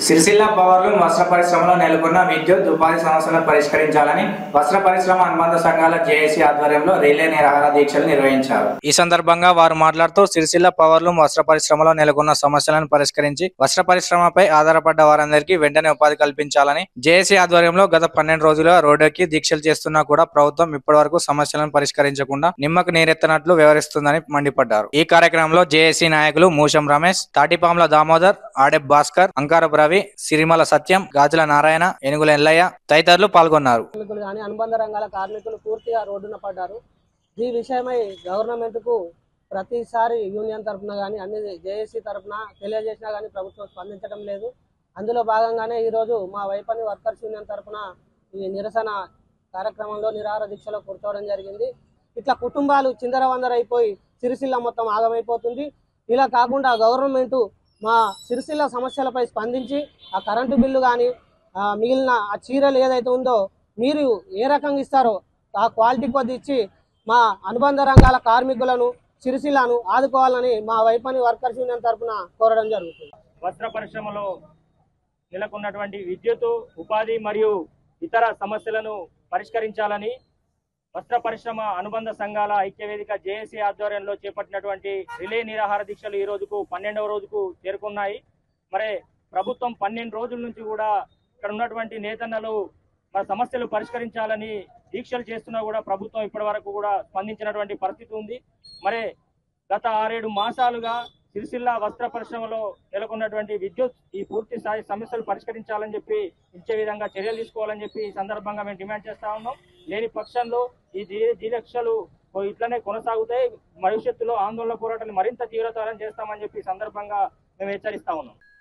సిరిసిల్ల పవర్లు వస్త్ర పరిశ్రమలో నెలకొన్న విద్యుత్ ఉపాధి సమస్యలను పరిష్కరించాలని వస్త్ర పరిశ్రమ అనుబంధ సంఘాల జేఏసీ ఆధ్వర్యంలో రిలే నిరాహార దీక్షలు నిర్వహించారు ఈ సందర్భంగా వారు మాట్లాడుతూ సిరిసిల్ల పవర్లు వస్త్ర పరిశ్రమలో నెలకొన్న సమస్యలను పరిష్కరించి వస్త్ర పరిశ్రమపై ఆధారపడ్డ వారందరికీ వెంటనే ఉపాధి కల్పించాలని జేఏసీ ఆధ్వర్యంలో గత పన్నెండు రోజులుగా రోడ్డుకి దీక్షలు చేస్తున్నా కూడా ప్రభుత్వం ఇప్పటివరకు సమస్యలను పరిష్కరించకుండా నిమ్మకు నీరెత్తనట్లు వ్యవహరిస్తుందని మండిపడ్డారు ఈ కార్యక్రమంలో జేఏసీ నాయకులు మూషం రమేష్ తాటిపాముల దామోదర్ ఆడెబ్ భాస్కర్ అంకారపు రవి సిరిమల సత్యం గాజుల నారాయణ ఏనుగుల ఎల్లయ్య తదితరులు పాల్గొన్నారు కార్మికులు కానీ అనుబంధ రంగాల కార్మికులు పూర్తిగా రోడ్డున పడ్డారు ఈ విషయమై గవర్నమెంట్ కు ప్రతిసారి యూనియన్ తరఫున కానీ అన్ని జేఏసీ తరఫున తెలియజేసినా కానీ ప్రభుత్వం స్పందించడం లేదు అందులో భాగంగానే ఈరోజు మా వైపని వర్కర్స్ యూనియన్ తరఫున ఈ నిరసన కార్యక్రమంలో నిరాహార దీక్షలో కూర్చోవడం జరిగింది ఇట్లా కుటుంబాలు చిందరవందరైపోయి సిరిసిల్ల మొత్తం ఆగమైపోతుంది ఇలా కాకుండా గవర్నమెంట్ మా సిరిసిల్ల సమస్యలపై స్పందించి ఆ కరెంటు బిల్లు కానీ మిగిలిన ఆ చీరలు ఏదైతే ఉందో మీరు ఏ రకంగా ఇస్తారో ఆ క్వాలిటీ కొద్ది ఇచ్చి మా అనుబంధ రంగాల కార్మికులను సిరిసిల్లను ఆదుకోవాలని మా వైపని వర్కర్స్ యూనియన్ తరఫున కోరడం జరుగుతుంది వస్త్ర పరిశ్రమలో నెలకొన్నటువంటి విద్యుత్ ఉపాధి మరియు ఇతర సమస్యలను పరిష్కరించాలని వస్త్ర పరిశ్రమ అనుబంధ సంఘాల ఐక్యవేదిక జేఏసీ ఆధ్వర్యంలో చేపట్టినటువంటి రిలే నిరాహార దీక్షలు ఈ రోజుకు పన్నెండవ రోజుకు చేరుకున్నాయి మరి ప్రభుత్వం పన్నెండు రోజుల నుంచి కూడా ఇక్కడ ఉన్నటువంటి నేతన్నలు మన సమస్యలు పరిష్కరించాలని దీక్షలు చేస్తున్నా కూడా ప్రభుత్వం ఇప్పటి వరకు కూడా స్పందించినటువంటి పరిస్థితి ఉంది మరి గత ఆరేడు మాసాలుగా సిరిసిల్ల వస్త్ర పరిశ్రమలో నెలకొన్నటువంటి విద్యుత్ ఈ పూర్తి స్థాయి సమస్యలు పరిష్కరించాలని చెప్పి ఇచ్చే విధంగా చర్యలు తీసుకోవాలని చెప్పి ఈ సందర్భంగా మేము డిమాండ్ చేస్తా ఉన్నాం లేని పక్షంలో ఈ దీ- దీక్షలు ఇట్లనే కొనసాగుతాయి భవిష్యత్తులో ఆందోళన పోరాటాలు మరింత తీవ్రతరం చేస్తామని చెప్పి ఈ సందర్భంగా మేము హెచ్చరిస్తా ఉన్నాం